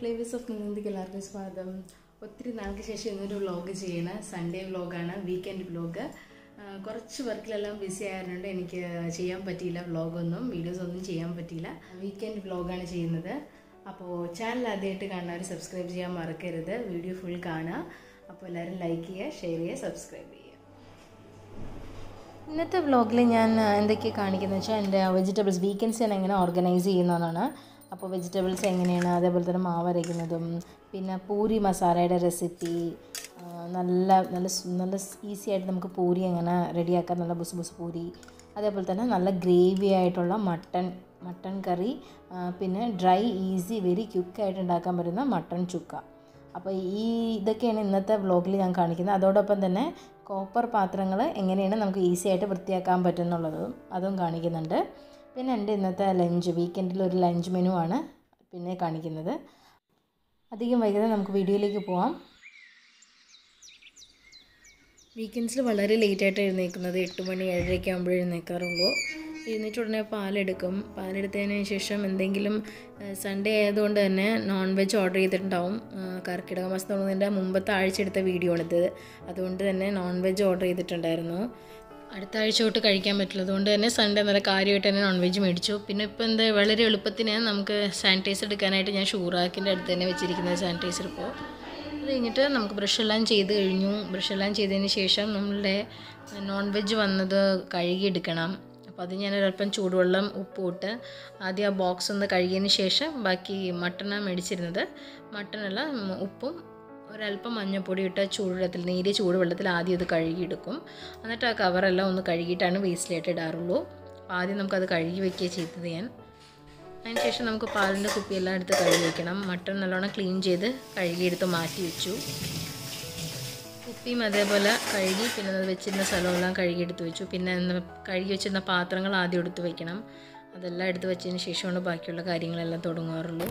flavours of നിന്നിക്ക് എല്ലാവർക്കും സ്വാഗതം ഒത്തിരി നാൾക്ക് ശേഷം ഇന്നൊരു വ്ലോഗ് ചെയ്യണ സൺഡേ വ്ലോഗാണ് വീക്കെൻഡ് വ്ലോഗ് കുറച്ച് വർക്കിലെല്ലാം ബിസി ആയതുകൊണ്ട് എനിക്ക് ചെയ്യാൻ പറ്റിയില്ല വ്ലോഗൊന്നും വീഡിയോസ് ഒന്നും ചെയ്യാൻ പറ്റിയില്ല വീക്കെൻഡ് വ്ലോഗാണ് ചെയ്യുന്നത് അപ്പോൾ ചാനൽ ആദ്യമായിട്ട് കാണുന്നവർ സബ്സ്ക്രൈബ് ചെയ്യാൻ മറക്കരുത് വീഡിയോ ഫുൾ കാണുക അപ്പോൾ എല്ലാവരും ലൈക്ക് ചെയ്യുക ഷെയർ ചെയ്യുക സബ്സ്ക്രൈബ് ചെയ്യുക ഇന്നത്തെ വ്ലോഗിൽ ഞാൻ എന്തൊക്കെയാണ് കാണിക്കുന്നത് വെച്ചാൽ എൻ്റെ വെജിറ്റബിൾസ് വീക്കെൻഡ്സ് ഞാൻ എങ്ങനെ ഓർഗനൈസ് ചെയ്യുന്നതാണ് അപ്പോൾ വെജിറ്റബിൾസ് എങ്ങനെയാണ് അതേപോലെ തന്നെ മാവ് അരയ്ക്കുന്നതും പിന്നെ പൂരി മസാലയുടെ റെസിപ്പി നല്ല നല്ല സു- നല്ല ഈസി ആയിട്ട് നമുക്ക് പൂരി എങ്ങനെ റെഡിയാക്കാം നല്ല ബുസ് ബുസ് പൂരി അതേപോലെ തന്നെ നല്ല ഗ്രേവി ആയിട്ടുള്ള മട്ടൺ മട്ടൺ കറി ആ, പിന്നെ ഡ്രൈ ഈസി വെരി ക്വിക്കായിട്ട് ഉണ്ടാക്കാൻ പറ്റുന്ന മട്ടൺ ചുക്ക അപ്പോൾ ഈ ഇതൊക്കെയാണ് ഇന്നത്തെ വ്ലോഗിൽ ഞാൻ കാണിക്കുന്നത് അതോടൊപ്പം തന്നെ കോപ്പർ പാത്രങ്ങൾ എങ്ങനെയാണ് നമുക്ക് ഈസി ആയിട്ട് വൃത്തിയാക്കാൻ പറ്റുന്നുള്ളതും അതും കാണിക്കുന്നുണ്ട് പിന്നെ എൻ്റെ ഇന്നത്തെ ലഞ്ച് വീക്കെൻഡിൽ ഒരു ലഞ്ച് മെനു ആണ് പിന്നെ കാണിക്കുന്നത് അധികം വൈകാതെ നമുക്ക് വീഡിയോയിലേക്ക് പോവാം വീക്കെൻഡ്സിൽ വളരെ ലേറ്റായിട്ട് എഴുന്നേൽക്കുന്നത് എട്ട് മണി ഏഴരയ്ക്ക് ആകുമ്പോഴേ എഴുന്നേൽക്കാറുള്ളൂ എഴുന്നേറ്റ് ഉടനെ പാലെടുക്കും പാലെടുത്തതിന് ശേഷം എന്തെങ്കിലും സൺഡേ ആയതുകൊണ്ട് തന്നെ നോൺ വെജ് ഓർഡർ ചെയ്തിട്ടുണ്ടാവും ആ, കർക്കിടക മാസം തുടങ്ങുന്നതിൻ്റെ മുമ്പത്തെ ആഴ്ച എടുത്ത വീഡിയോ ആണിത് അതുകൊണ്ട് തന്നെ നോൺ വെജ് ഓർഡർ ചെയ്തിട്ടുണ്ടായിരുന്നു അടുത്ത ആഴ്ച തൊട്ട് കഴിക്കാൻ പറ്റില്ല അതുകൊണ്ട് തന്നെ സൺഡേ നല്ല കാര്യമായിട്ട് തന്നെ നോൺ വെജ് മേടിച്ചു പിന്നെ ഇപ്പോൾ എന്താ വളരെ എളുപ്പത്തിന് നമുക്ക് സാനിറ്റൈസർ എടുക്കാനായിട്ട് ഞാൻ ഷൂറാക്കിൻ്റെ അടുത്ത് തന്നെ വെച്ചിരിക്കുന്നത് സാനിറ്റൈസർ ഇപ്പോൾ അത് കഴിഞ്ഞിട്ട് നമുക്ക് ബ്രഷ് എല്ലാം ചെയ്ത് കഴിഞ്ഞു ബ്രഷ് എല്ലാം ചെയ്തതിന് ശേഷം നമ്മളുടെ നോൺ വെജ് വന്നത് കഴുകിയെടുക്കണം അപ്പോൾ അത് ഞാൻ ഒരല്പം ചൂടുവെള്ളം ഉപ്പും ഇട്ട് ആദ്യം ആ ബോക്സ് ഒന്ന് കഴുകിയതിന് ശേഷം ബാക്കി മട്ടനാണ് മേടിച്ചിരുന്നത് മട്ടനല്ല ഉം, ഉപ്പും ഒരല്പം മഞ്ഞൾപ്പൊടി ഇട്ട് ചൂടുവെള്ളത്തിൽ നേരിയ ചൂടുവെള്ളത്തിൽ ആദ്യം അത് കഴുകിയെടുക്കും എന്നിട്ട് ആ കവറെല്ലാം ഒന്ന് കഴുകിയിട്ടാണ് വേസ്റ്റിലായിട്ട് ഇടാറുള്ളൂ അപ്പോൾ ആദ്യം നമുക്കത് കഴുകി വെക്കുക ചെയ്തത് ഞാൻ അതിനുശേഷം നമുക്ക് പാലിൻ്റെ കുപ്പിയെല്ലാം എടുത്ത് കഴുകി വെക്കണം മട്ടൺ നല്ലോണം ക്ലീൻ ചെയ്ത് കഴുകിയെടുത്ത് മാറ്റി വെച്ചു കുപ്പിയും അതേപോലെ കഴുകി പിന്നെ അത് വെച്ചിരുന്ന സ്ഥലമെല്ലാം കഴുകിയെടുത്ത് വെച്ചു പിന്നെ ഇന്ന് കഴുകി വെച്ചിരുന്ന പാത്രങ്ങൾ ആദ്യം എടുത്ത് വെക്കണം അതെല്ലാം എടുത്ത് വെച്ചതിന് ശേഷമാണ് ബാക്കിയുള്ള കാര്യങ്ങളെല്ലാം തുടങ്ങാറുള്ളൂ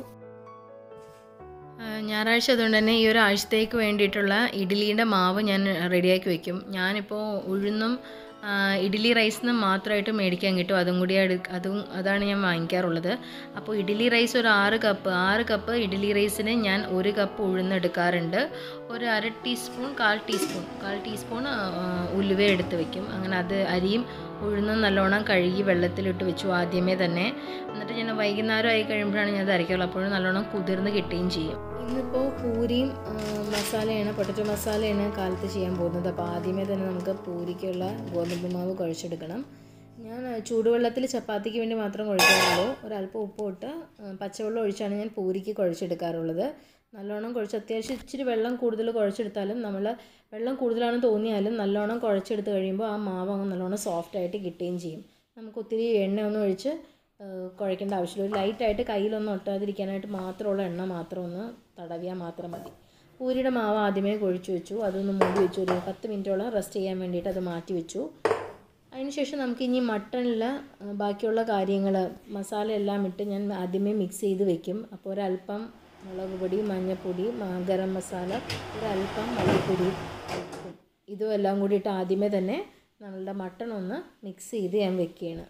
ആ, ഞായറാഴ്ച അതുകൊണ്ട് തന്നെ ഈ ഒരു ആഴ്ചത്തേക്ക് വേണ്ടിയിട്ടുള്ള ഇഡ്ഡലിയുടെ മാവ് ഞാൻ റെഡിയാക്കി വെക്കും ഞാനിപ്പോൾ ഉഴുന്നും ആ, ഇഡ്ഡലി റൈസിന് മാത്രമായിട്ട് മേടിക്കാൻ കിട്ടും അതും കൂടി എടു അതും അതാണ് ഞാൻ വാങ്ങിക്കാറുള്ളത് അപ്പോൾ ഇഡ്ഡലി റൈസ് ഒരു ആറ് കപ്പ് ആറ് കപ്പ് ഇഡ്ഡലി റൈസിന് ഞാൻ ഒരു കപ്പ് ഉഴുന്ന് എടുക്കാറുണ്ട് ഒരു അര ടീസ്പൂൺ കാൽ ടീസ്പൂൺ കാൽ ടീസ്പൂൺ ആ, ഉലുവ എടുത്ത് വെക്കും അങ്ങനെ അത് അരിയും ഉഴുന്നും നല്ലോണം കഴുകി വെള്ളത്തിലിട്ട് വെച്ചു ആദ്യമേ തന്നെ എന്നിട്ട് ഞാൻ വൈകുന്നേരം ആയി കഴിയുമ്പോഴാണ് ഞാൻ അത് അരയ്ക്കുള്ളൂ അപ്പോഴും നല്ലോണം കുതിർന്ന് കിട്ടുകയും ചെയ്യും ഇന്നിപ്പോൾ പൂരിയും ആ, മസാലയാണ് പൊട്ടറ്റോ മസാലയാണ് കാലത്ത് ചെയ്യാൻ പോകുന്നത് അപ്പോൾ ആദ്യമേ തന്നെ നമുക്ക് പൂരിക്കുള്ള ഗോതമ്പ് മാവ് കുഴച്ചെടുക്കണം ഞാൻ ആ, ചൂടുവെള്ളത്തിൽ ചപ്പാത്തിക്ക് വേണ്ടി മാത്രം കുഴക്കാറുള്ളൂ ഒരല്പം ഉപ്പ് ഇട്ട് ആ, പച്ചവെള്ളം ഒഴിച്ചാണ് ഞാൻ പൂരിക്ക് കുഴച്ചെടുക്കാറുള്ളത് നല്ലോണം കുഴച്ച് അത്യാവശ്യം ഇച്ചിരി വെള്ളം കൂടുതൽ കുഴച്ചെടുത്താലും നമ്മൾ വെള്ളം കൂടുതലാണെന്ന് തോന്നിയാലും നല്ലോണം കുഴച്ചെടുത്ത് കഴിയുമ്പോൾ ആ മാവ് അങ്ങ് നല്ലോണം സോഫ്റ്റ് ആയിട്ട് കിട്ടുകയും ചെയ്യും നമുക്ക് ഒത്തിരി എണ്ണയൊന്നും ഒഴിച്ച് ആ, കുഴക്കേണ്ട ആവശ്യമില്ല ഒരു ലൈറ്റായിട്ട് കയ്യിലൊന്നും ഒട്ടാതിരിക്കാനായിട്ട് മാത്രമുള്ള എണ്ണ മാത്രം ഒന്ന് തടവിയാൽ മാത്രം മതി പൂരിയുടെ മാവ് ആദ്യമേ കുഴിച്ച് വെച്ചു അതൊന്ന് മൂടി വെച്ചു ഒരു പത്ത് മിനിറ്റോളം റെസ്റ്റ് ചെയ്യാൻ വേണ്ടിയിട്ട് അത് മാറ്റി വെച്ചു അതിനുശേഷം നമുക്ക് ഇനി മട്ടണിൽ ബാക്കിയുള്ള കാര്യങ്ങൾ മസാല എല്ലാം ഇട്ട് ഞാൻ ആദ്യമേ മിക്സ് ചെയ്ത് വെക്കും അപ്പോൾ ഒരല്പം മുളക് പൊടി മഞ്ഞൾപ്പൊടി മ- ഗരം മസാല ഒരല്പം മല്ലിപ്പൊടി ഉപ്പും ഇതും എല്ലാം കൂടി ഇട്ട് ആദ്യമേ തന്നെ നമ്മളുടെ മട്ടൺ ഒന്ന് മിക്സ് ചെയ്ത് ഞാൻ വെക്കുകയാണ്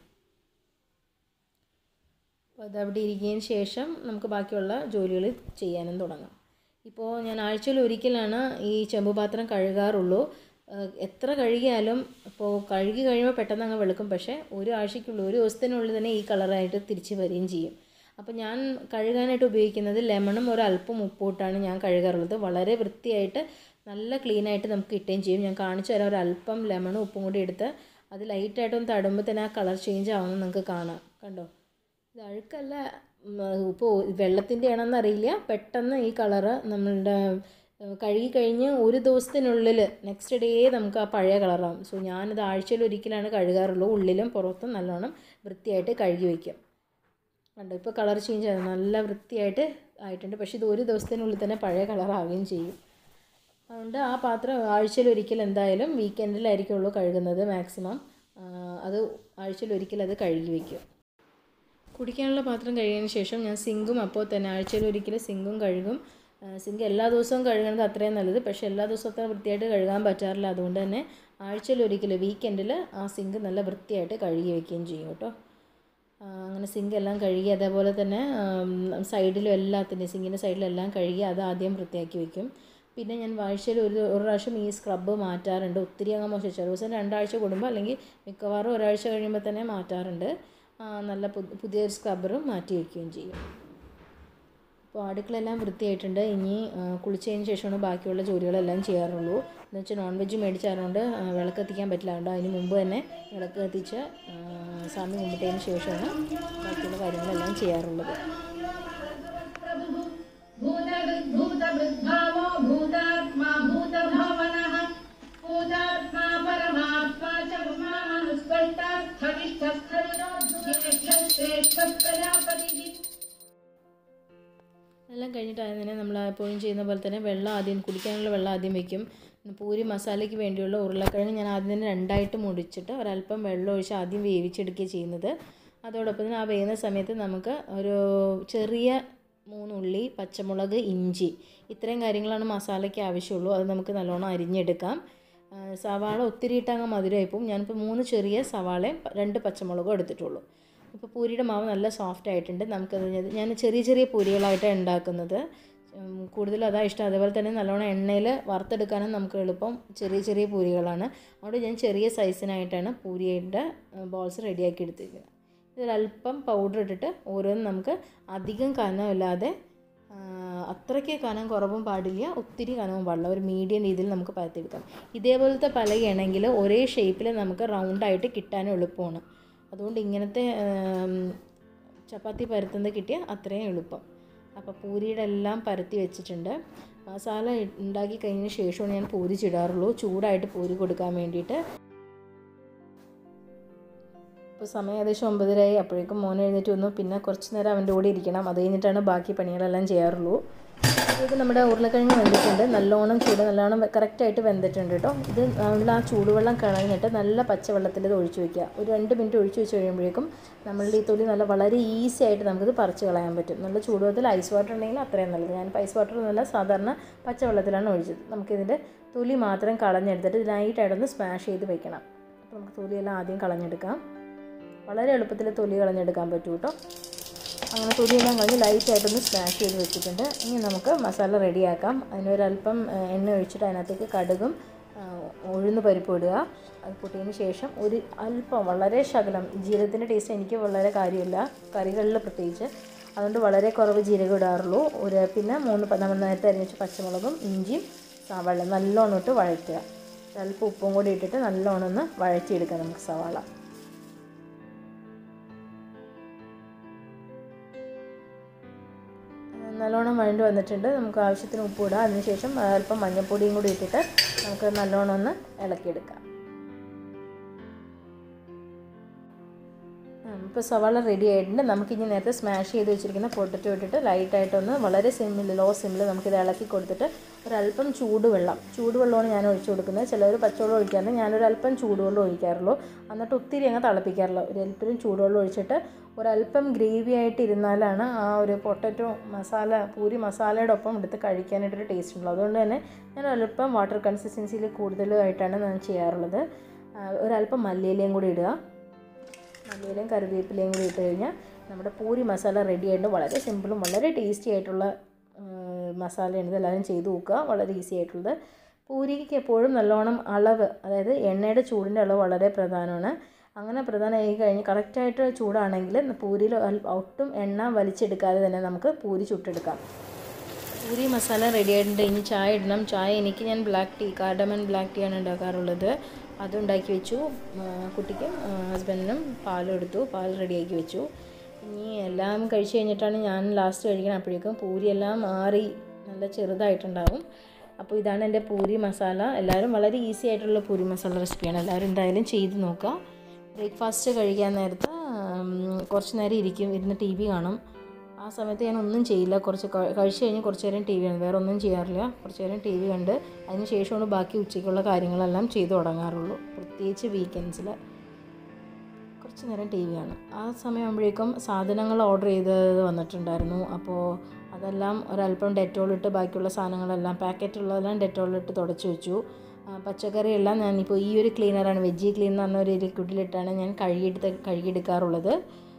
അപ്പോൾ അതവിടെ ഇരിക്കുന്നതിന് ശേഷം നമുക്ക് ബാക്കിയുള്ള ജോലികൾ ചെയ്യാനും തുടങ്ങാം ഇപ്പോൾ ഞാൻ ആഴ്ചയിൽ ഒരിക്കലാണ് ഈ ചെമ്പ് പാത്രം കഴുകാറുള്ളൂ ഏഹ് എത്ര കഴുകിയാലും ഇപ്പോൾ കഴുകി കഴിയുമ്പോൾ പെട്ടെന്ന് അങ്ങ് വെളുക്കും പക്ഷേ ഒരു ആഴ്ചയ്ക്കുള്ളിൽ ഒരു ദിവസത്തിനുള്ളിൽ തന്നെ ഈ കളറായിട്ട് തിരിച്ച് വരികയും ചെയ്യും അപ്പോൾ ഞാൻ കഴുകാനായിട്ട് ഉപയോഗിക്കുന്നത് ലെമണും ഒരു അല്പം ഉപ്പൂട്ടാണ് ഞാൻ കഴുകാറുള്ളത് വളരെ വൃത്തിയായിട്ട് നല്ല ക്ലീനായിട്ട് നമുക്ക് കിട്ടുകയും ചെയ്യും ഞാൻ കാണിച്ചു തരാം ഒരു അല്പം ലെമണും ഉപ്പും കൂടി എടുത്ത് അത് ലൈറ്റായിട്ടൊന്ന് തടുമ്പോൾ തന്നെ ആ കളർ ചേഞ്ച് ആവുന്നത് നിങ്ങൾക്ക് കാണാം കണ്ടോ ഇത് അഴുക്കല്ല ഇപ്പോൾ വെള്ളത്തിൻ്റെ ആണെന്ന് അറിയില്ല പെട്ടെന്ന് ഈ കളറ് നമ്മളുടെ ഏഹ്, കഴുകി കഴിഞ്ഞ് ഒരു ദിവസത്തിനുള്ളിൽ നെക്സ്റ്റ് ഡേ നമുക്ക് ആ പഴയ കളറാവും സോ ഞാനിത് ആഴ്ചയിൽ ഒരിക്കലാണ് കഴുകാറുള്ളൂ ഉള്ളിലും പുറത്തും നല്ലോണം വൃത്തിയായിട്ട് കഴുകി വയ്ക്കും കണ്ടോ ഇപ്പോൾ കളർ ചേഞ്ച് ആയി നല്ല വൃത്തിയായിട്ട് ആയിട്ടുണ്ട് പക്ഷേ ഇത് ഒരു ദിവസത്തിനുള്ളിൽ തന്നെ പഴയ കളറാവുകയും ചെയ്യും അതുകൊണ്ട് ആ പാത്രം ആഴ്ചയിൽ ഒരിക്കൽ എന്തായാലും വീക്കെൻഡിലായിരിക്കുള്ളൂ കഴുകുന്നത് മാക്സിമം അത് ആഴ്ചയിൽ ഒരിക്കൽ അത് കഴുകി വയ്ക്കും കുടിക്കാനുള്ള പാത്രം കഴുകിയതിന് ശേഷം ഞാൻ സിങ്കും അപ്പോൾ തന്നെ ആഴ്ചയിൽ ഒരിക്കൽ സിങ്കും കഴുകും സിങ്ക് എല്ലാ ദിവസവും കഴുകുന്നത് അത്രയും നല്ലത് പക്ഷേ എല്ലാ ദിവസവും അത്ര വൃത്തിയായിട്ട് കഴുകാൻ പറ്റാറില്ല അതുകൊണ്ട് തന്നെ ആഴ്ചയിൽ ഒരിക്കൽ വീക്കെൻഡിൽ ആ സിങ്ക് നല്ല വൃത്തിയായിട്ട് കഴുകി വയ്ക്കുകയും ചെയ്യും കേട്ടോ ആ, അങ്ങനെ സിങ്ക് എല്ലാം കഴുകി അതേപോലെ തന്നെ സൈഡിലും എല്ലാത്തിൻ്റെയും സിങ്കിൻ്റെ സൈഡിലും എല്ലാം കഴുകി അത് ആദ്യം വൃത്തിയാക്കി വെക്കും പിന്നെ ഞാൻ ആഴ്ചയിൽ ഒരു ഒരു പ്രാവശ്യം ഈ സ്ക്രബ്ബ് മാറ്റാറുണ്ട് ഒത്തിരി അങ്ങ് മോശം ചില ദിവസം രണ്ടാഴ്ച കൂടുമ്പോൾ അല്ലെങ്കിൽ മിക്കവാറും ഒരാഴ്ച കഴിയുമ്പോൾ തന്നെ മാറ്റാറുണ്ട് ആ, നല്ല പു- പുതിയൊരു സ്ക്രബ്ബറും മാറ്റി വയ്ക്കുകയും ചെയ്യും അപ്പോൾ അടുക്കളയെല്ലാം വൃത്തിയായിട്ടുണ്ട് ഇനി ആ, കുളിച്ചതിന് ശേഷമാണ് ബാക്കിയുള്ള ജോലികളെല്ലാം ചെയ്യാറുള്ളൂ എന്ന് വെച്ചാൽ നോൺ വെജ് മേടിച്ചായതുകൊണ്ട് ആ, വിളക്ക് കത്തിക്കാൻ പറ്റില്ല അതുകൊണ്ട് അതിന് മുമ്പ് തന്നെ വിളക്ക് കത്തിച്ച് ആ, സ്വാമി കുമ്പിട്ടതിന് ശേഷമാണ് ബാക്കിയുള്ള കാര്യങ്ങളെല്ലാം ചെയ്യാറുള്ളത് भूतभृद्भावो भूतात्मा भूतभावनः भूतात्मा परमात्मा च प्रजापतिः എല്ലാം കഴിഞ്ഞിട്ട് അതിന് തന്നെ നമ്മൾ എപ്പോഴും ചെയ്യുന്ന പോലെ തന്നെ വെള്ളം ആദ്യം കുടിക്കാനുള്ള വെള്ളം ആദ്യം വെക്കും പൂരി മസാലയ്ക്ക് വേണ്ടിയുള്ള ഉരുളക്കിഴങ്ങ് ഞാൻ ആദ്യം തന്നെ രണ്ടായിട്ട് മുടിച്ചിട്ട് ഒരല്പം വെള്ളം ഒഴിച്ച് ആദ്യം വേവിച്ചെടുക്കുകയാണ് ചെയ്യുന്നത് അതോടൊപ്പം തന്നെ ആ വേവുന്ന സമയത്ത് നമുക്ക് ഒരു ചെറിയ മൂന്നുള്ളി പച്ചമുളക് ഇഞ്ചി ഇത്രയും കാര്യങ്ങളാണ് മസാലയ്ക്ക് ആവശ്യമുള്ളൂ അത് നമുക്ക് നല്ലോണം അരിഞ്ഞെടുക്കാം ആ, സവാള ഒത്തിരി ഇട്ടങ്ങ് മധുരമായിപ്പോവും ഞാനിപ്പോൾ മൂന്ന് ചെറിയ സവാളയും പ- രണ്ട് പച്ചമുളകും എടുത്തിട്ടുള്ളൂ ഇപ്പോൾ പൂരിയുടെ മാവ് നല്ല സോഫ്റ്റ് ആയിട്ടുണ്ട് നമുക്കത് ഞാൻ- ഞാൻ ചെറിയ ചെറിയ പൂരികളായിട്ടാണ് ഉണ്ടാക്കുന്നത് ഉം, കൂടുതലും അതാ ഇഷ്ടം അതേപോലെ തന്നെ നല്ലോണം എണ്ണയിൽ വറുത്തെടുക്കാനും നമുക്ക് എളുപ്പം ചെറിയ ചെറിയ പൂരികളാണ് അതുകൊണ്ട് ഞാൻ ചെറിയ സൈസിനായിട്ടാണ് പൂരിയുടെ ബോൾസ് റെഡിയാക്കി എടുത്തിരിക്കുന്നത് ഇതിലല്പം പൗഡർ ഇട്ടിട്ട് ഓരോന്നും നമുക്ക് അധികം കനമില്ലാതെ ആ, അത്രയ്ക്ക് കനം കുറവും പാടില്ല ഒത്തിരി കനവും പാടില്ല ഒരു മീഡിയം രീതിയിൽ നമുക്ക് പരത്തിയെടുക്കാം ഇതേപോലത്തെ പലകയാണെങ്കിൽ ഒരേ ഷേപ്പിൽ നമുക്ക് റൗണ്ടായിട്ട് കിട്ടാനും എളുപ്പമാണ് അതുകൊണ്ട് ഇങ്ങനത്തെ ആം, ചപ്പാത്തി പരത്തുന്നത് കിട്ടിയാൽ അത്രയും എളുപ്പം അപ്പോൾ പൂരിയുടെ എല്ലാം പരത്തി വെച്ചിട്ടുണ്ട് മസാല ഇ- ഉണ്ടാക്കി കഴിഞ്ഞതിന് ശേഷമാണ് ഞാൻ പൂരി ചുടാറുള്ളൂ ചൂടായിട്ട് പൂരി കൊടുക്കാൻ വേണ്ടിയിട്ട് ഇപ്പോൾ സമയം ഏകദേശം ഒമ്പതരായി അപ്പോഴേക്കും മോൻ എഴുന്നേറ്റ് വന്നു പിന്നെ കുറച്ച് നേരം അവൻ്റെ കൂടെ ഇരിക്കണം അത് കഴിഞ്ഞിട്ടാണ് ബാക്കി പണികളെല്ലാം ചെയ്യാറുള്ളൂ ഇത് നമ്മുടെ ഉരുളക്കിഴങ്ങ് വെന്തിട്ടുണ്ട് നല്ലോണം ചൂട് നല്ലോണം കറക്റ്റായിട്ട് വെന്തിട്ടുണ്ട് കേട്ടോ ഇത് നമ്മൾ ആ ചൂടുവെള്ളം കളഞ്ഞിട്ട് നല്ല പച്ചവെള്ളത്തിൽ ഇത് ഒഴിച്ചു വയ്ക്കുക ഒരു രണ്ട് മിനിറ്റ് ഒഴിച്ചു വെച്ച് കഴിയുമ്പോഴേക്കും നമ്മളുടെ ഈ തൊലി നല്ല വളരെ ഈസി ആയിട്ട് നമുക്കിത് പറിച്ച് കളയാൻ പറ്റും നല്ല ചൂടുവെള്ളത്തിൽ ഐസ് വാട്ടർ ഉണ്ടെങ്കിൽ അത്രയും നല്ലത് ഞാൻ ഐസ് വാട്ടർ ഒന്നുമല്ല സാധാരണ പച്ചവെള്ളത്തിലാണ് ഒഴിച്ചത് നമുക്കിതിൻ്റെ തൊലി മാത്രം കളഞ്ഞെടുത്തിട്ട് നൈറ്റായിട്ടൊന്ന് സ്മാഷ് ചെയ്ത് വെക്കണം അപ്പോൾ നമുക്ക് തൊലിയെല്ലാം ആദ്യം കളഞ്ഞെടുക്കാം വളരെ എളുപ്പത്തിൽ തൊലി കളഞ്ഞെടുക്കാൻ പറ്റും കേട്ടോ അങ്ങനെ തൊലിയെല്ലാം കളഞ്ഞ് ലൈറ്റായിട്ടൊന്ന് സ്മാഷ് ചെയ്ത് വെച്ചിട്ടുണ്ട് ഇനി നമുക്ക് മസാല റെഡിയാക്കാം അതിനൊരല്പം ആ, എണ്ണ ഒഴിച്ചിട്ട് അതിനകത്തേക്ക് കടുകും ആ, ഉഴുന്ന് പരിപ്പ് ഇടുക അത് പൊട്ടിയതിന് ശേഷം ഒരു അല്പം വളരെ ശകലം ജീരകത്തിൻ്റെ ടേസ്റ്റ് എനിക്ക് വളരെ കാര്യമില്ല കറികളിൽ പ്രത്യേകിച്ച് അതുകൊണ്ട് വളരെ കുറവ് ജീരകം ഇടാറുള്ളൂ ഒരു പിന്നെ മൂന്ന് പ- നമ്മൾ നേരത്തെ അരിഞ്ഞ പച്ചമുളകും ഇഞ്ചിയും സവാള നല്ലോണം ഇട്ട് വഴറ്റുക അല്പം ഉപ്പും കൂടി ഇട്ടിട്ട് നല്ലോണം ഒന്ന് വഴറ്റിയെടുക്കാം നമുക്ക് സവാള നല്ലോണം വഴണ്ട് വന്നിട്ടുണ്ട് നമുക്ക് ആവശ്യത്തിന് ഉപ്പ് ഇടാം അതിനുശേഷം അല്പം മഞ്ഞൾപ്പൊടിയും കൂടി ഇട്ടിട്ട് നമുക്ക് നല്ലോണം ഒന്ന് ഇളക്കിയെടുക്കാം ഇപ്പോൾ സവാള റെഡി ആയിട്ടുണ്ട് നമുക്കിനി നേരത്തെ സ്മാഷ് ചെയ്ത് വെച്ചിരിക്കുന്ന പൊട്ടറ്റോ ഇട്ടിട്ട് ലൈറ്റായിട്ടൊന്ന് വളരെ സിമ്മിൽ ലോ സിമ്മിൽ നമുക്കിത് ഇളക്കി കൊടുത്തിട്ട് ഒരല്പം ചൂടുവെള്ളം ചൂടുവെള്ളമാണ് ഞാൻ ഒഴിച്ചു കൊടുക്കുന്നത് ചിലർ പച്ചവെള്ളം ഒഴിക്കാറുണ്ട് ഞാനൊരല്പം ചൂടുവെള്ളം ഒഴിക്കാറുള്ളൂ എന്നിട്ട് ഒത്തിരി അങ്ങ് തിളപ്പിക്കാറില്ല ഒരല്പം ചൂടുവെള്ളം ഒഴിച്ചിട്ട് ഒരല്പം ഗ്രേവി ആയിട്ട് ഇരുന്നാലാണ് ആ ഒരു പൊട്ടറ്റോ മസാല പൂരി മസാലയുടെ ഒപ്പം എടുത്ത് കഴിക്കാനായിട്ടൊരു ടേസ്റ്റ് ഉള്ളൂ അതുകൊണ്ട് തന്നെ ഞാൻ ഒരല്പം വാട്ടർ കൺസിസ്റ്റൻസിയിൽ കൂടുതലായിട്ടാണ് ഞാൻ ചെയ്യാറുള്ളത് ആ, ഒരല്പം മല്ലിയിലയും കൂടി ഇടുക മല്ലിയിലയും കറിവേപ്പിലയും കൂടി ഇട്ട് കഴിഞ്ഞാൽ നമ്മുടെ പൂരി മസാല റെഡി ആയിട്ട് വളരെ സിമ്പിളും വളരെ ടേസ്റ്റി ആയിട്ടുള്ള ആ, മസാലയാണ് ഇത് എല്ലാവരും ചെയ്ത് നോക്കുക വളരെ ഈസി ആയിട്ടുള്ളത് പൂരിക്ക് എപ്പോഴും നല്ലോണം അളവ് അതായത് എണ്ണയുടെ ചൂടിൻ്റെ അളവ് വളരെ പ്രധാനമാണ് അങ്ങനെ പ്രധാനമായി കഴിഞ്ഞ് കറക്റ്റായിട്ട് ചൂടാണെങ്കിൽ പൂരിയിൽ അൽ- ഒട്ടും എണ്ണ വലിച്ചെടുക്കാതെ തന്നെ നമുക്ക് പൂരി ചുട്ടെടുക്കാം പൂരി മസാല റെഡി ആയിട്ടുണ്ട് ഇനി ചായ ഇടണം ചായ എനിക്ക് ഞാൻ black tea cardamom black tea ആണ് ഉണ്ടാക്കാറുള്ളത് അതുണ്ടാക്കി വെച്ചു ആ, കുട്ടിക്കും ആ, ഹസ്ബൻഡിനും പാലും എടുത്തു പാൽ റെഡിയാക്കി വെച്ചു ഇനി എല്ലാം കഴിച്ച് കഴിഞ്ഞിട്ടാണ് ഞാൻ ലാസ്റ്റ് കഴിക്കണം അപ്പോഴേക്കും പൂരി എല്ലാം മാറി നല്ല ചെറുതായിട്ടുണ്ടാവും അപ്പോൾ ഇതാണ് എൻ്റെ പൂരി മസാല എല്ലാവരും വളരെ ഈസി ആയിട്ടുള്ള പൂരി മസാല റെസിപ്പിയാണ് എല്ലാവരും എന്തായാലും ചെയ്ത് നോക്കുക ബ്രേക്ക്ഫാസ്റ്റ് കഴിക്കാൻ നേരത്ത് ഉം, കുറച്ച് നേരം ഇരിക്കും ഇരുന്ന് ടി വി കാണും ആ സമയത്ത് ഞാൻ ഒന്നും ചെയ്യില്ല കുറച്ച് ക- കഴിച്ച് കഴിഞ്ഞ് കുറച്ച് നേരം ടി വി കാണും വേറെ ഒന്നും ചെയ്യാറില്ല കുറച്ച് നേരം ടി വി കണ്ട് അതിന് ശേഷമാണ് ബാക്കി ഉച്ചയ്ക്കുള്ള കാര്യങ്ങളെല്ലാം ചെയ്തു തുടങ്ങാറുള്ളൂ പ്രത്യേകിച്ച് വീക്കെൻഡ്സിൽ കുറച്ച് നേരം ടി വി കാണും ആ സമയമാകുമ്പോഴേക്കും സാധനങ്ങൾ ഓർഡർ ചെയ്ത് വന്നിട്ടുണ്ടായിരുന്നു അപ്പോൾ അതെല്ലാം ഒരല്പം ഡെറ്റോൾ ഇട്ട് ബാക്കിയുള്ള സാധനങ്ങളെല്ലാം പാക്കറ്റുള്ളതെല്ലാം ഡെറ്റോൾ ഇട്ട് തുടച്ച് വെച്ചു ആ, പച്ചക്കറിയെല്ലാം ഞാനിപ്പോൾ ഈ ഒരു ക്ലീനറാണ് വെജി ക്ലീൻ എന്ന് പറഞ്ഞ ഒരു ലിക്വിഡിലിട്ടാണ് ഞാൻ കഴുകിയെടുത്ത് കഴുകിയെടുക്കാറുള്ളത് എനിക്ക്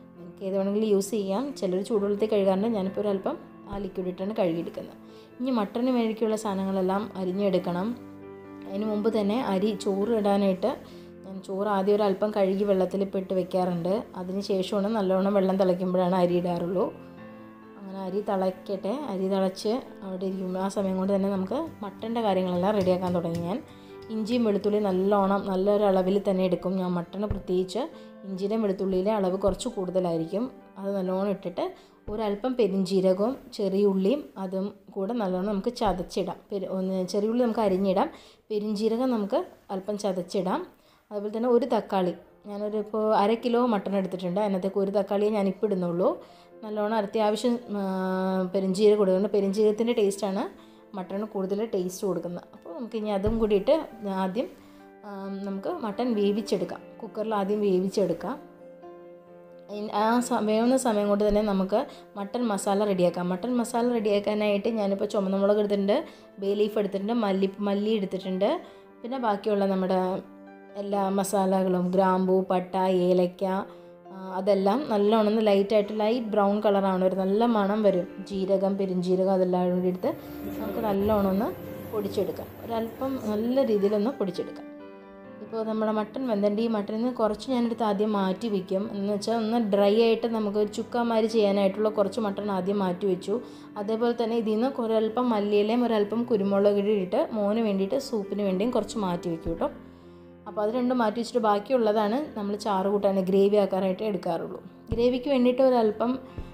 ഏത് വേണമെങ്കിലും യൂസ് ചെയ്യാം ചിലർ ചൂടുവെള്ളത്തിൽ കഴുകാറുണ്ട് ഞാനിപ്പോൾ ഒരു അല്പം ആ ലിക്വിഡ് ഇട്ടാണ് കഴുകിയെടുക്കുന്നത് ഇനി മട്ടന് വേണ്ടിക്കുള്ള സാധനങ്ങളെല്ലാം അരിഞ്ഞെടുക്കണം അതിന് മുമ്പ് തന്നെ അരി ചോറ് ഇടാനായിട്ട് ഞാൻ ചോറ് ആദ്യം ഒരു അല്പം കഴുകി വെള്ളത്തിൽ ഇപ്പോൾ ഇട്ട് വെക്കാറുണ്ട് അതിന് ശേഷമാണ് നല്ലോണം വെള്ളം തിളയ്ക്കുമ്പോഴാണ് അരി ഇടാറുള്ളൂ അങ്ങനെ അരി തിളയ്ക്കട്ടെ അരി തിളച്ച് അവിടെ ഇരിക്കുമ്പോൾ ആ സമയം കൊണ്ട് തന്നെ നമുക്ക് മട്ടൻ്റെ കാര്യങ്ങളെല്ലാം റെഡിയാക്കാൻ തുടങ്ങി ഞാൻ ഇഞ്ചിയും വെളുത്തുള്ളിയും നല്ലോണം നല്ലൊരു അളവിൽ തന്നെ എടുക്കും ഞാൻ മട്ടന് പ്രത്യേകിച്ച് ഇഞ്ചിയുടെയും വെളുത്തുള്ളിയിലെ അളവ് കുറച്ച് കൂടുതലായിരിക്കും അത് നല്ലോണം ഇട്ടിട്ട് ഒരല്പം പെരിഞ്ചീരകവും ചെറിയ ഉള്ളിയും അതും കൂടെ നല്ലോണം നമുക്ക് ചതച്ചിടാം പെരു ഒന്ന് ചെറിയ ഉള്ളി നമുക്ക് അരിഞ്ഞിടാം പെരിഞ്ചീരകം നമുക്ക് അല്പം ചതച്ചിടാം അതുപോലെ തന്നെ ഒരു തക്കാളി ഞാനൊരു ഇപ്പോൾ അര കിലോ മട്ടൺ എടുത്തിട്ടുണ്ട് അതിനകത്തേക്ക് ഒരു തക്കാളിയെ ഞാൻ ഇപ്പോൾ ഇടുന്നുള്ളൂ നല്ലോണം അത്യാവശ്യം ആ, പെരിഞ്ചീരകം കൊടുക്കുന്നുണ്ട് പെരിഞ്ചീരകത്തിൻ്റെ ടേസ്റ്റാണ് മട്ടണിന് കൂടുതൽ ടേസ്റ്റ് കൊടുക്കുന്നത് അപ്പോൾ നമുക്ക് ഇനി അതും കൂടിയിട്ട് ആദ്യം ആ, നമുക്ക് മട്ടൺ വേവിച്ചെടുക്കാം കുക്കറിൽ ആദ്യം വേവിച്ചെടുക്കാം ഇൻ- ആ സ- വേവുന്ന സമയം കൊണ്ട് തന്നെ നമുക്ക് മട്ടൺ മസാല റെഡിയാക്കാം മട്ടൺ മസാല റെഡിയാക്കാനായിട്ട് ഞാനിപ്പോൾ ചുമന്ന മുളക് എടുത്തിട്ടുണ്ട് ബേ ലീഫ് എടുത്തിട്ടുണ്ട് മല്ലി മല്ലി എടുത്തിട്ടുണ്ട് പിന്നെ ബാക്കിയുള്ള നമ്മുടെ എല്ലാ മസാലകളും ഗ്രാമ്പൂ പട്ട ഏലക്ക ആ, അതെല്ലാം നല്ലോണം ഒന്ന് ലൈറ്റായിട്ട് ലൈറ്റ് ബ്രൗൺ കളറാണ് ഒരു നല്ല മണം വരും ജീരകം പെരിഞ്ജീരകം അതെല്ലാം കൂടി എടുത്ത് നമുക്ക് നല്ലോണം ഒന്ന് പൊടിച്ചെടുക്കാം ഒരല്പം നല്ല രീതിയിലൊന്ന് പൊടിച്ചെടുക്കാം ഇപ്പോൾ നമ്മുടെ മട്ടൺ വെന്തണ്ട് ഈ മട്ടണിൽ നിന്ന് കുറച്ച് ഞാനെടുത്ത് ആദ്യം മാറ്റി വയ്ക്കും എന്ന് വെച്ചാൽ ഒന്ന് ഡ്രൈ ആയിട്ട് നമുക്ക് ഒരു ചുക്കാമാരി ചെയ്യാനായിട്ടുള്ള കുറച്ച് മട്ടൺ ആദ്യം മാറ്റി വെച്ചു അതേപോലെ തന്നെ ഇതിൽ നിന്ന് ഒരല്പം മല്ലിയിലയും ഒരല്പം കുരുമുളക് കൂടി ഇട്ട് മോന് വേണ്ടിയിട്ട് സൂപ്പിന് വേണ്ടിയും കുറച്ച് മാറ്റി വെക്കും കേട്ടോ അപ്പോൾ അത് രണ്ടും മാറ്റി വെച്ചിട്ട് ബാക്കിയുള്ളതാണ് നമ്മൾ ചാറ് കൂട്ടാൻ ഗ്രേവി ആക്കാനായിട്ട് എടുക്കാറുള്ളൂ ഗ്രേവിക്ക് വേണ്ടിയിട്ട് ഒരല്പം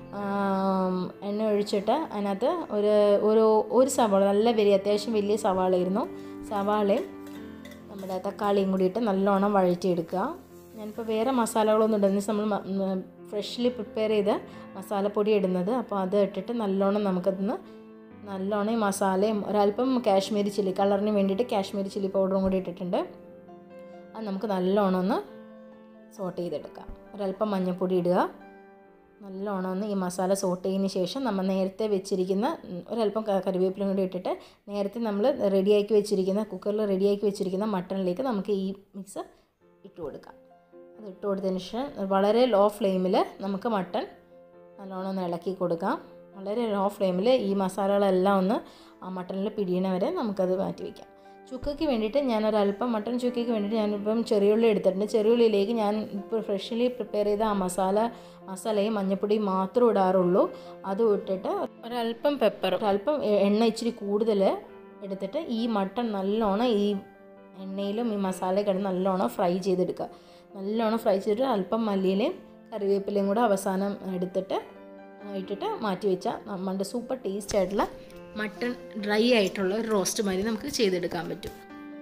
ആം, എണ്ണ ഒഴിച്ചിട്ട് അതിനകത്ത് ഒരു ഒരു ഒരു സവാള നല്ല വലിയ അത്യാവശ്യം വലിയ സവാളയായിരുന്നു സവാളയും നമ്മുടെ തക്കാളിയും കൂടി ഇട്ട് നല്ലോണം വഴറ്റിയെടുക്കുക ഞാനിപ്പോൾ വേറെ മസാലകളൊന്നും ഇടുന്നില്ല നമ്മൾ ഫ്രഷ്ലി പ്രിപ്പയർ ചെയ്ത മസാലപ്പൊടി ഇടുന്നത് അപ്പോൾ അത് ഇട്ടിട്ട് നല്ലോണം നമുക്കതിന്ന് നല്ലോണം ഈ മസാലയും ഒരല്പം കാശ്മീരി ചില്ലി കളറിന് വേണ്ടിയിട്ട് കാശ്മീരി ചില്ലി പൗഡറും കൂടി ഇട്ടിട്ടുണ്ട് അത് നമുക്ക് നല്ലോണം ഒന്ന് സോട്ട് ചെയ്തെടുക്കാം ഒരല്പം മഞ്ഞൾപ്പൊടി ഇടുക നല്ലോണം ഒന്ന് ഈ മസാല സോട്ട് ചെയ്തതിന് ശേഷം നമ്മൾ നേരത്തെ വെച്ചിരിക്കുന്ന ഉം, ഒരല്പം ക- കറിവേപ്പിലയും കൂടി ഇട്ടിട്ട് നേരത്തെ നമ്മൾ റെഡിയാക്കി വെച്ചിരിക്കുന്ന കുക്കറിൽ റെഡിയാക്കി വെച്ചിരിക്കുന്ന മട്ടണിലേക്ക് നമുക്ക് ഈ മിക്സ് ഇട്ട് കൊടുക്കാം അത് ഇട്ട് കൊടുത്തതിന് ശേഷം വളരെ ലോ ഫ്ലെയിമിൽ നമുക്ക് മട്ടൺ നല്ലോണം ഒന്ന് ഇളക്കി കൊടുക്കാം വളരെ ലോ ഫ്ലെയിമിൽ ഈ മസാലകളെല്ലാം ഒന്ന് ആ മട്ടണിൽ പിടിയണ വരെ നമുക്കത് മാറ്റി വയ്ക്കാം ചുക്കയ്ക്ക് വേണ്ടിയിട്ട് ഞാനൊരല്പം മട്ടൺ ചുക്കയ്ക്ക് വേണ്ടിയിട്ട് ഞാനിപ്പം ചെറിയുള്ളി എടുത്തിട്ടുണ്ട് ചെറിയുള്ളിയിലേക്ക് ഞാൻ ഇപ്പോൾ ഫ്രഷ്ലി പ്രിപ്പയർ ചെയ്ത ആ മസാല മസാലയും മഞ്ഞപ്പൊടിയും മാത്രം ഇടാറുള്ളൂ അത് ഇട്ടിട്ട് ഒരല്പം പെപ്പർ ഒരല്പം എ- എണ്ണ ഇച്ചിരി കൂടുതൽ എടുത്തിട്ട് ഈ മട്ടൺ നല്ലോണം ഈ എണ്ണയിലും ഈ മസാല കിടന്ന് നല്ലോണം ഫ്രൈ ചെയ്തെടുക്കുക നല്ലോണം ഫ്രൈ ചെയ്തിട്ട് അല്പം മല്ലിയിലയും കറിവേപ്പിലയും കൂടെ അവസാനം എടുത്തിട്ട് ആ, ഇട്ടിട്ട് മാറ്റി വെച്ചാൽ നമ്മുടെ സൂപ്പർ ടേസ്റ്റ് ആയിട്ടുള്ള മട്ടൺ ഡ്രൈ ആയിട്ടുള്ള ഒരു റോസ്റ്റ് മാതിരി നമുക്ക് ചെയ്തെടുക്കാൻ പറ്റും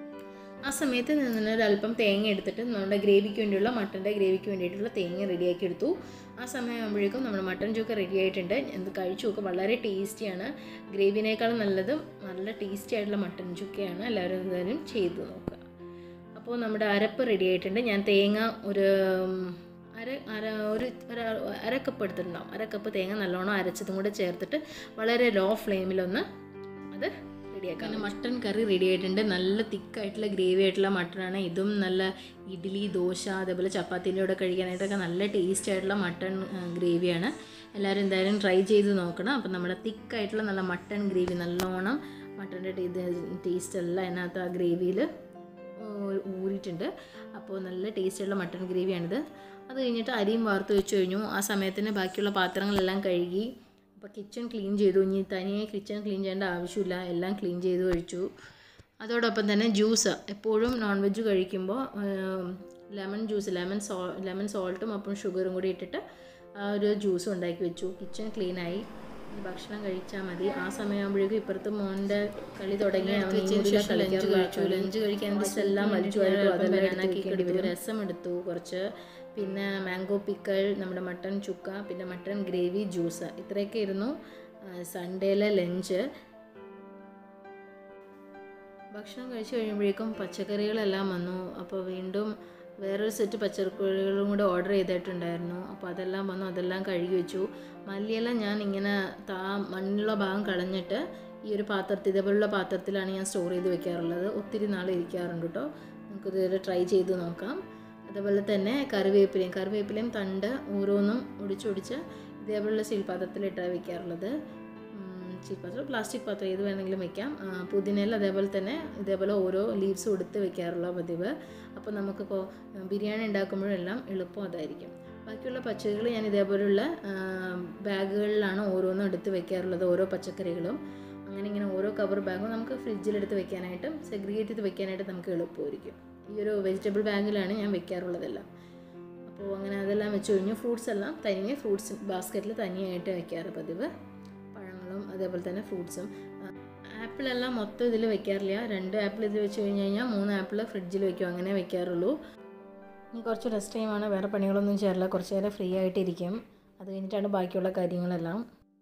ആ സമയത്ത് നിന്ന് ഒരല്പം തേങ്ങ എടുത്തിട്ട് നമ്മുടെ ഗ്രേവിക്ക് വേണ്ടിയുള്ള മട്ടൻ്റെ ഗ്രേവിക്ക് വേണ്ടിയിട്ടുള്ള തേങ്ങ റെഡിയാക്കി എടുത്തു ആ സമയമാകുമ്പോഴേക്കും നമ്മുടെ മട്ടൻ ചൂക്ക റെഡി ആയിട്ടുണ്ട് എന്ത് കഴിച്ചു നോക്കുക വളരെ ടേസ്റ്റിയാണ് ഗ്രേവിനേക്കാളും നല്ലത് നല്ല ടേസ്റ്റി ആയിട്ടുള്ള മട്ടൻ ചുക്കയാണ് എല്ലാവരും എന്തായാലും ചെയ്ത് നോക്കുക അപ്പോൾ നമ്മുടെ അരപ്പ് റെഡി ആയിട്ടുണ്ട് ഞാൻ തേങ്ങ ഒരു ഉം, അര അര ഒരു ഒരു അരക്കപ്പ് എടുത്തിട്ടുണ്ടാവും അരക്കപ്പ് തേങ്ങ നല്ലോണം അരച്ചതും കൂടെ ചേർത്തിട്ട് വളരെ ലോ ഫ്ലെയിമിലൊന്ന് അത് റെഡിയാക്കാം മട്ടൺ കറി റെഡി ആയിട്ടുണ്ട് നല്ല തിക്കായിട്ടുള്ള ഗ്രേവി ആയിട്ടുള്ള മട്ടണാണ് ഇതും നല്ല ഇഡ്ഡലി ദോശ അതേപോലെ ചപ്പാത്തിൻ്റെ കൂടെ കഴിക്കാനായിട്ടൊക്കെ നല്ല ടേസ്റ്റ് ആയിട്ടുള്ള മട്ടൺ ഗ്രേവിയാണ് എല്ലാവരും എന്തായാലും ട്രൈ ചെയ്ത് നോക്കണം അപ്പം നമ്മുടെ തിക്കായിട്ടുള്ള നല്ല മട്ടൺ ഗ്രേവി നല്ലോണം മട്ടൻ്റെ ടേസ്റ്റ് എല്ലാം അതിനകത്ത് ആ ഗ്രേവിയിൽ ഊറിയിട്ടുണ്ട് അപ്പോൾ നല്ല ടേസ്റ്റുള്ള മട്ടൺ ഗ്രേവിയാണിത് അത് കഴിഞ്ഞിട്ട് അരിയും വാർത്ത് വെച്ച് കഴിഞ്ഞു ആ സമയത്തിന് ബാക്കിയുള്ള പാത്രങ്ങളെല്ലാം കഴുകി അപ്പോൾ കിച്ചൺ ക്ലീൻ ചെയ്തു ഇനി തനിയെ കിച്ചൺ ക്ലീൻ ചെയ്യേണ്ട ആവശ്യമില്ല എല്ലാം ക്ലീൻ ചെയ്ത് കഴിച്ചു അതോടൊപ്പം തന്നെ ജ്യൂസ് എപ്പോഴും നോൺ വെജ് കഴിക്കുമ്പോൾ lemon juice lemon so lemon സോൾട്ടും അപ്പം ഷുഗറും കൂടി ഇട്ടിട്ട് ആ ഒരു ജ്യൂസ് ഉണ്ടാക്കി വെച്ചു കിച്ചൺ ക്ലീനായി ഇനി ഭക്ഷണം കഴിച്ചാൽ മതി ആ സമയമാകുമ്പോഴേക്കും ഇപ്പുറത്ത് മോൻ്റെ കളി തുടങ്ങി ലഞ്ച് കഴിച്ചു ലഞ്ച് കഴിക്കാൻ ഡിഷ് എല്ലാം വലിച്ചു വായിട്ടു അതെല്ലാം ബനാനാക്കി എടുത്തു രസം എടുത്തു കുറച്ച് പിന്നെ മാംഗോ പിക്കൽ നമ്മുടെ മട്ടൺ ചുക്ക പിന്നെ മട്ടൺ ഗ്രേവി ജ്യൂസ് ഇത്രയൊക്കെ ആയിരുന്നു സൺഡേയിലെ ലഞ്ച് ഭക്ഷണം കഴിച്ചു കഴിയുമ്പോഴേക്കും പച്ചക്കറികളെല്ലാം വന്നു അപ്പോൾ വീണ്ടും വേറൊരു സെറ്റ് പച്ചക്കറികളും കൂടെ ഓർഡർ ചെയ്തിട്ടുണ്ടായിരുന്നു അപ്പോൾ അതെല്ലാം വന്നു അതെല്ലാം കഴുകി വെച്ചു മല്ലിയെല്ലാം ഞാൻ ഇങ്ങനെ താ മണ്ണുള്ള ഭാഗം കളഞ്ഞിട്ട് ഈ ഒരു പാത്രത്തിൽ ഇതേപോലുള്ള പാത്രത്തിലാണ് ഞാൻ സ്റ്റോർ ചെയ്ത് വെക്കാറുള്ളത് ഒത്തിരി നാൾ ഇരിക്കാറുണ്ട് കേട്ടോ നമുക്കിത് ട്രൈ ചെയ്ത് നോക്കാം അതുപോലെ തന്നെ കറിവേപ്പിലയും കറിവേപ്പിലയും തണ്ട് ഓരോന്നും ഒടിച്ചൊടിച്ച് ഇതേപോലുള്ള സ്റ്റീൽ പാത്രത്തിലിട്ടാണ് വെക്കാറുള്ളത് സ്റ്റീൽ പാത്രം പ്ലാസ്റ്റിക് പാത്രം ഏത് വേണമെങ്കിലും വെക്കാം ആ, പുതിനയിൽ അതേപോലെ തന്നെ ഇതേപോലെ ഓരോ ലീവ്സ് കൊടുത്ത് വെക്കാറുള്ള പതിവ് അപ്പോൾ നമുക്കിപ്പോൾ ബിരിയാണി ഉണ്ടാക്കുമ്പോഴെല്ലാം എളുപ്പം അതായിരിക്കും ബാക്കിയുള്ള പച്ചക്കറികൾ ഞാൻ ഇതേപോലുള്ള ആ, ബാഗുകളിലാണ് ഓരോന്നും എടുത്ത് വെക്കാറുള്ളത് ഓരോ പച്ചക്കറികളും അങ്ങനെ ഇങ്ങനെ ഓരോ കവർ ബാഗും നമുക്ക് ഫ്രിഡ്ജിലെടുത്ത് വെക്കാനായിട്ടും സെഗ്രിഗേറ്റ് ചെയ്ത് വെക്കാനായിട്ട് നമുക്ക് എളുപ്പമായിരിക്കും ഈ ഒരു വെജിറ്റബിൾ ബാഗിലാണ് ഞാൻ വെക്കാറുള്ളതെല്ലാം അപ്പോൾ അങ്ങനെ അതെല്ലാം വെച്ച് കഴിഞ്ഞ് ഫ്രൂട്ട്സ് എല്ലാം തനിയെ ഫ്രൂട്ട്സ് ബാസ്ക്കറ്റിൽ തനിയായിട്ട് വെക്കാറ് പതിവ് പഴങ്ങളും അതേപോലെ തന്നെ ഫ്രൂട്ട്സും ആപ്പിളെല്ലാം മൊത്തം ഇതിൽ വെക്കാറില്ല രണ്ട് ആപ്പിൾ ഇതിൽ വെച്ച് കഴിഞ്ഞ് കഴിഞ്ഞാൽ മൂന്ന് ആപ്പിൾ ഫ്രിഡ്ജിൽ വെക്കും അങ്ങനെ വെക്കാറുള്ളൂ ഇനി കുറച്ച് റെസ്റ്റ് ടൈമാണ് വേറെ പണികളൊന്നും ചെയ്യാറില്ല കുറച്ച് നേരം ഫ്രീ ആയിട്ടിരിക്കും അത് കഴിഞ്ഞിട്ടാണ് ബാക്കിയുള്ള കാര്യങ്ങളെല്ലാം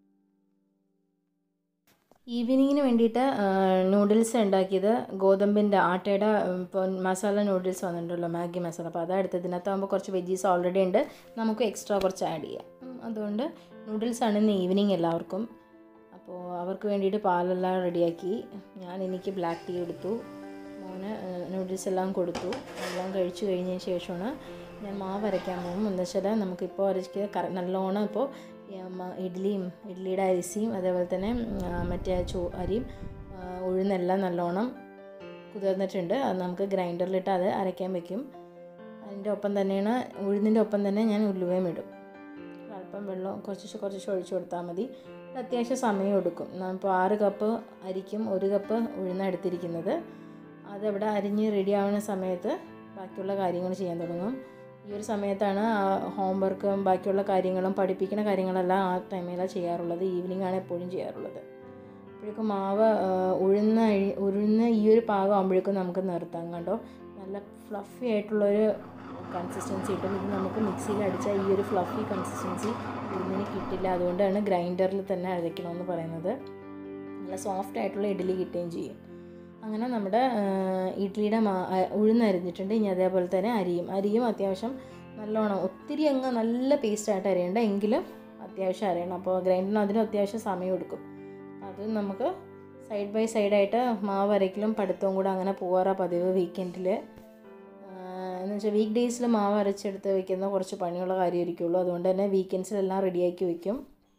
ഈവനിങ്ങിന് വേണ്ടിയിട്ട് നൂഡിൽസ് ഉണ്ടാക്കിയത് ഗോതമ്പിൻ്റെ ആട്ടയുടെ ഉം, ഇപ്പോൾ മസാല നൂഡിൽസ് വന്നിട്ടുണ്ടല്ലോ മാഗി മസാല അപ്പോൾ അതെടുത്ത് ഇതിനകത്താകുമ്പോൾ കുറച്ച് വെജീസ് ഓൾറെഡി ഉണ്ട് നമുക്ക് എക്സ്ട്രാ കുറച്ച് ആഡ് ചെയ്യാം ഉം, അതുകൊണ്ട് നൂഡിൽസാണ് ഇന്ന് ഈവനിങ് എല്ലാവർക്കും അപ്പോൾ അവർക്ക് വേണ്ടിയിട്ട് പാലെല്ലാം റെഡിയാക്കി ഞാൻ എനിക്ക് ബ്ലാക്ക് ടീ എടുത്തു മോന് നൂഡിൽസ് എല്ലാം കൊടുത്തു എല്ലാം കഴിച്ചു കഴിഞ്ഞതിന് ശേഷമാണ് ഞാൻ മാവ് അരയ്ക്കാൻ പോകും എന്താ വെച്ചാൽ നമുക്കിപ്പോൾ അരയ്ക്കുക കറ നല്ലോണം ഇപ്പോൾ ഈ, മ- ഇഡ്ഡലിയും ഇഡ്ഡലിയുടെ അരിസിയും അതേപോലെ തന്നെ ഉം, ആ, മറ്റേ ചോ അരിയും ആ, ഉഴുന്നെല്ലാം നല്ലോണം കുതിർന്നിട്ടുണ്ട് അത് നമുക്ക് ഗ്രൈൻഡറിലിട്ട് അത് അരയ്ക്കാൻ വെക്കും അതിൻ്റെ ഒപ്പം തന്നെയാണ് ഉഴുന്നിൻ്റെ ഒപ്പം തന്നെ ഞാൻ ഉലുവയും ഇടും അല്പം വെള്ളം കുറച്ച് കുറച്ച് ഒഴിച്ചു കൊടുത്താൽ മതി ഇത് അത്യാവശ്യം സമയം എടുക്കും ഇപ്പോൾ ആറ് കപ്പ് അരിക്കും ഒരു കപ്പ് ഉഴുന്ന എടുത്തിരിക്കുന്നത് അതവിടെ അരിഞ്ഞ് റെഡി ആവുന്ന സമയത്ത് ബാക്കിയുള്ള കാര്യങ്ങൾ ചെയ്യാൻ തുടങ്ങും ഈ ഒരു സമയത്താണ് ഹോംവർക്കും ബാക്കിയുള്ള കാര്യങ്ങളും പഠിപ്പിക്കുന്ന കാര്യങ്ങളെല്ലാം ആ ടൈമിലാണ് ചെയ്യാറുള്ളത് ഈവനിങ് ആണ് എപ്പോഴും ചെയ്യാറുള്ളത് അപ്പോഴേക്കും മാവ് ആ, ഉഴുന്ന അഴി- ഉഴുന്ന ഈ ഒരു പാകം ആകുമ്പോഴേക്കും നമുക്ക് നിർത്താം കണ്ടോ നല്ല ഫ്ലഫി ആയിട്ടുള്ളൊരു കൺസിസ്റ്റൻസി കിട്ടും ഇത് നമുക്ക് മിക്സിയിൽ അടിച്ചാൽ ഈ ഒരു ഫ്ലഫി കൺസിസ്റ്റൻസി ഉഴുന്നിന് കിട്ടില്ല അതുകൊണ്ടാണ് ഗ്രൈൻഡറിൽ തന്നെ അരയ്ക്കണമെന്ന് പറയുന്നത് നല്ല സോഫ്റ്റ് ആയിട്ടുള്ള ഇഡ്ഡലി കിട്ടുകയും ചെയ്യും അങ്ങനെ നമ്മുടെ ആ, ഇഡ്ഡലിയുടെ മാ ആ, ഉഴുന്ന് അരിഞ്ഞിട്ടുണ്ട് ഇനി അതേപോലെ തന്നെ അരിയും അരിയും അത്യാവശ്യം നല്ലോണം ഒത്തിരി അങ്ങ് നല്ല പേസ്റ്റായിട്ട് അരിയണ്ട എങ്കിലും അത്യാവശ്യം അരയണം അപ്പോൾ ഗ്രൈൻഡറിന് അതിന് അത്യാവശ്യം സമയം എടുക്കും അത് നമുക്ക് സൈഡ് ബൈ സൈഡായിട്ട് മാവ് അരയ്ക്കലും പഠിത്തവും കൂടെ അങ്ങനെ പോകാറാ പതിവ് വീക്കെൻഡിൽ എന്ന് വെച്ചാൽ വീക്ക് ഡേയ്സിൽ മാവ് അരച്ചെടുത്ത് വെക്കുന്ന കുറച്ച് പണിയുള്ള കാര്യമായിരിക്കുള്ളൂ അതുകൊണ്ട് തന്നെ വീക്കെൻഡ്സിലെല്ലാം റെഡിയാക്കി വെക്കും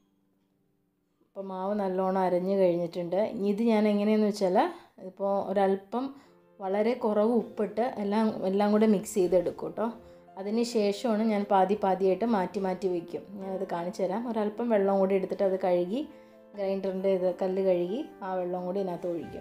ഇപ്പോൾ മാവ് നല്ലോണം അരഞ്ഞ് കഴിഞ്ഞിട്ടുണ്ട് ഇനി ഇത് ഞാൻ എങ്ങനെയെന്ന് വെച്ചാൽ ഇപ്പോൾ ഒരല്പം വളരെ കുറവ് ഉപ്പിട്ട് എല്ലാം എല്ലാം കൂടെ മിക്സ് ചെയ്തെടുക്കും കേട്ടോ അതിന് ശേഷമാണ് ഞാൻ പാതി പാതിയായിട്ട് മാറ്റി മാറ്റി വയ്ക്കും ഞാനത് കാണിച്ചു തരാം ഒരല്പം വെള്ളം കൂടി എടുത്തിട്ട് അത് കഴുകി ഗ്രൈൻഡറിൻ്റെ ഇത് കല്ല് കഴുകി ആ വെള്ളം കൂടി ഇതിനകത്ത് ഒഴിക്കും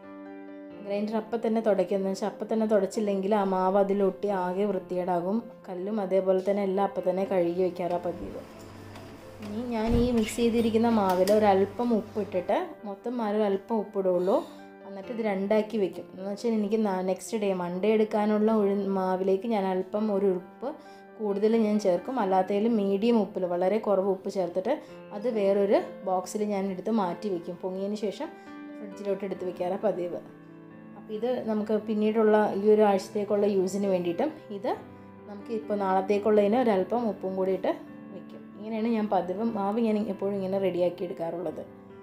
ഗ്രൈൻഡർ അപ്പം തന്നെ തുടയ്ക്കുന്നത് വെച്ചാൽ അപ്പം തന്നെ തുടച്ചില്ലെങ്കിൽ ആ മാവ് അതിലൊട്ടി ആകെ വൃത്തികേടാകും കല്ലും അതേപോലെ തന്നെ എല്ലാം അപ്പം തന്നെ കഴുകി വയ്ക്കാറാണ് പതിവ് ഇനി ഞാൻ ഈ മിക്സ് ചെയ്തിരിക്കുന്ന മാവിൽ ഒരല്പം ഉപ്പിട്ടിട്ട് മൊത്തം മാവിൽ ഒരല്പം ഉപ്പിടുള്ളൂ എന്നിട്ട് ഇത് രണ്ടാക്കി വെക്കും എന്ന് വെച്ചാൽ എനിക്ക് നെക്സ്റ്റ് ഡേ മൺഡേ എടുക്കാനുള്ള ഉഴു മാവിലേക്ക് ഞാൻ അല്പം ഒരു ഉപ്പ് കൂടുതൽ ഞാൻ ചേർക്കും അല്ലാത്തതിൽ മീഡിയം ഉപ്പിൽ വളരെ കുറവ് ഉപ്പ് ചേർത്തിട്ട് അത് വേറൊരു ബോക്സിൽ ഞാൻ എടുത്ത് മാറ്റി വെക്കും പൊങ്ങിയതിന് ശേഷം ഫ്രിഡ്ജിലോട്ട് എടുത്ത് വെക്കാറാണ് പതിവ് അപ്പോൾ ഇത് നമുക്ക് പിന്നീടുള്ള ഈ ഒരു ആഴ്ചത്തേക്കുള്ള യൂസിന് വേണ്ടിയിട്ടും ഇത് നമുക്ക് ഇപ്പോൾ നാളത്തേക്കുള്ളതിന് ഒരല്പം ഉപ്പും കൂടിയിട്ട് വെക്കും ഇങ്ങനെയാണ് ഞാൻ പതിവ് മാവ് ഞാൻ എപ്പോഴും ഇങ്ങനെ റെഡിയാക്കി എടുക്കാറുള്ളത്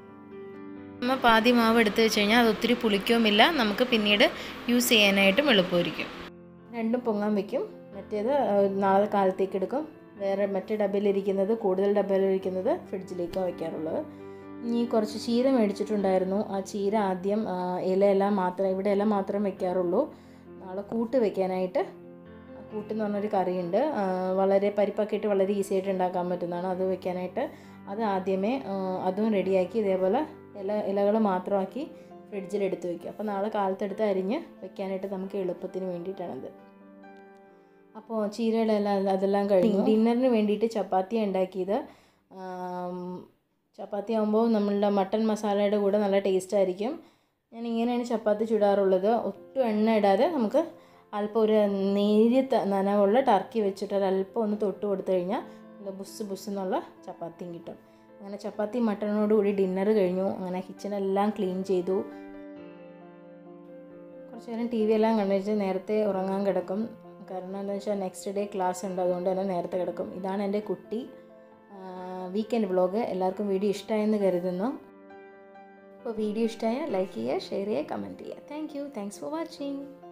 നമ്മൾ പാതി മാവ് എടുത്ത് വെച്ച് കഴിഞ്ഞാൽ അത് ഒത്തിരി പുളിക്കുകയുമില്ല നമുക്ക് പിന്നീട് യൂസ് ചെയ്യാനായിട്ടും എളുപ്പമായിരിക്കും രണ്ടും പൊങ്ങാൻ വെക്കും മറ്റേത് ആ, നാളെ കാലത്തേക്ക് എടുക്കും വേറെ മറ്റേ ഡബയിലിരിക്കുന്നത് കൂടുതൽ ഡബയിലിരിക്കുന്നത് ഫ്രിഡ്ജിലേക്കാണ് വയ്ക്കാറുള്ളത് ഇനി കുറച്ച് ചീര മേടിച്ചിട്ടുണ്ടായിരുന്നു ആ ചീര ആദ്യം ആ, ഇലയെല്ലാം മാത്രം ഇവിടെ ഇല മാത്രം വെക്കാറുള്ളൂ നാളെ കൂട്ട് വെക്കാനായിട്ട് ആ കൂട്ട് എന്ന് പറഞ്ഞൊരു കറിയുണ്ട് ആ, വളരെ പരിപ്പൊക്കെ ഇട്ട് വളരെ ഈസി ആയിട്ട് ഉണ്ടാക്കാൻ പറ്റുന്നതാണ് അത് വെക്കാനായിട്ട് അത് ആദ്യമേ ആ, അതും റെഡിയാക്കി ഇതേപോലെ ഇല ഇലകൾ മാത്രമാക്കി ഫ്രിഡ്ജിൽ എടുത്ത് വെക്കും അപ്പോൾ നാളെ കാലത്തെടുത്ത് അരിഞ്ഞ് വെക്കാനായിട്ട് നമുക്ക് എളുപ്പത്തിന് വേണ്ടിയിട്ടാണത് അപ്പോൾ ചീരയുടെ എല്ലാം അതെല്ലാം കഴിഞ്ഞു ഡിന്നറിന് വേണ്ടിയിട്ട് ചപ്പാത്തി ഉണ്ടാക്കിയത് ആം, ചപ്പാത്തി ആകുമ്പോൾ നമ്മളുടെ മട്ടൺ മസാലയുടെ കൂടെ നല്ല ടേസ്റ്റ് ആയിരിക്കും ഞാൻ ഇങ്ങനെയാണ് ചപ്പാത്തി ചുടാറുള്ളത് ഒട്ടും എണ്ണ ഇടാതെ നമുക്ക് അല്പം ഒരു നേരിയ ത- നനവുള്ള ടർക്കി വെച്ചിട്ട് ഒരല്പം ഒന്ന് തൊട്ട് കൊടുത്തു കഴിഞ്ഞാൽ നല്ല ബുസ് ബുസ് എന്നുള്ള ചപ്പാത്തിയും കിട്ടും അങ്ങനെ ചപ്പാത്തി മട്ടണോട് കൂടി ഡിന്നർ കഴിഞ്ഞു അങ്ങനെ കിച്ചണെല്ലാം ക്ലീൻ ചെയ്തു കുറച്ച് നേരം ടി വി എല്ലാം കണ്ടുവച്ച് നേരത്തെ ഉറങ്ങാൻ കിടക്കും കാരണം എന്താ വെച്ചാൽ നെക്സ്റ്റ് ഡേ ക്ലാസ് ഉണ്ട് അതുകൊണ്ട് തന്നെ നേരത്തെ കിടക്കും ഇതാണ് എൻ്റെ കുട്ടി വീക്കെൻഡ് വ്ളോഗ് എല്ലാവർക്കും വീഡിയോ ഇഷ്ടമായെന്ന് കരുതുന്നു അപ്പോൾ വീഡിയോ ഇഷ്ടമായ ലൈക്ക് ചെയ്യുക ഷെയർ ചെയ്യുക കമൻറ്റ് ചെയ്യുക thank you thanks for watching